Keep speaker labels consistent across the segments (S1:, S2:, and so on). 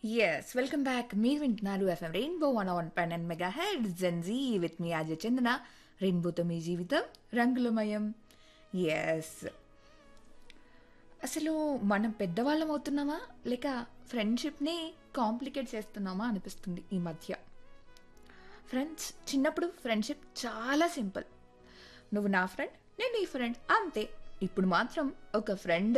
S1: yes welcome back మీరు వింటున్నారు FM Rainbow one one point nine mega head Gen Z with మీ అజయ్ చందన రెయిన్బోతో మీ జీవితం రంగులమయం ఎస్ అసలు మనం పెద్దవాళ్ళం అవుతున్నామా లేక ఫ్రెండ్షిప్ని కాంప్లికేట్ చేస్తున్నామా అనిపిస్తుంది ఈ మధ్య ఫ్రెండ్స్ చిన్నప్పుడు ఫ్రెండ్షిప్ చాలా సింపుల్ నువ్వు నా ఫ్రెండ్ నేను నీ ఫ్రెండ్ అంతే ఇప్పుడు మాత్రం ఒక ఫ్రెండ్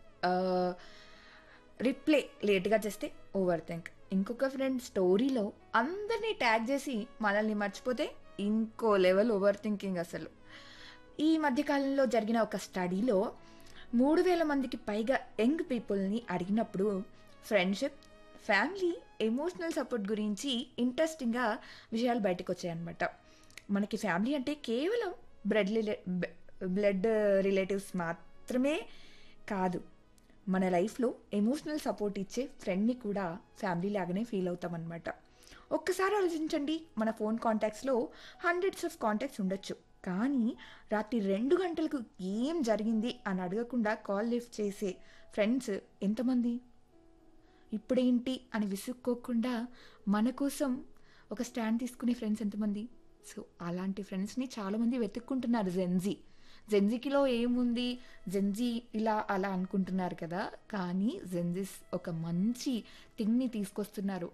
S1: రిప్లై లేట్గా చేస్తే ఓవర్ థింక్ ఇంకొక ఫ్రెండ్ స్టోరీలో అందరినీ ట్యాగ్ చేసి మనల్ని మర్చిపోతే ఇంకో లెవెల్ ఓవర్ థింకింగ్ అసలు ఈ మధ్యకాలంలో జరిగిన ఒక స్టడీలో మూడు వేల మందికి పైగా యంగ్ పీపుల్ని అడిగినప్పుడు ఫ్రెండ్షిప్ ఫ్యామిలీ ఎమోషనల్ సపోర్ట్ గురించి ఇంట్రెస్టింగ్గా విషయాలు బయటకు వచ్చాయన్నమాట మనకి ఫ్యామిలీ అంటే కేవలం బ్లడ్ రిలే బ్లడ్ రిలేటివ్స్ మాత్రమే కాదు మన లైఫ్లో ఎమోషనల్ సపోర్ట్ ఇచ్చే ఫ్రెండ్ని కూడా ఫ్యామిలీ లాగానే ఫీల్ అవుతాం అనమాట ఒక్కసారి ఆలోచించండి మన ఫోన్ కాంటాక్ట్స్లో హండ్రెడ్స్ ఆఫ్ కాంటాక్ట్స్ ఉండొచ్చు కానీ రాత్రి రెండు గంటలకు ఏం జరిగింది అని అడగకుండా కాల్ లిఫ్ట్ చేసే ఫ్రెండ్స్ ఎంతమంది ఇప్పుడేంటి అని విసుక్కోకుండా మన కోసం ఒక స్టాండ్ తీసుకునే ఫ్రెండ్స్ ఎంతమంది సో అలాంటి ఫ్రెండ్స్ని చాలామంది వెతుక్కుంటున్నారు జెన్జీ జెన్జీకిలో ఏముంది జెన్జీ ఇలా అలా అనుకుంటున్నారు కదా కానీ జెన్జీస్ ఒక మంచి థింగ్ని తీసుకొస్తున్నారు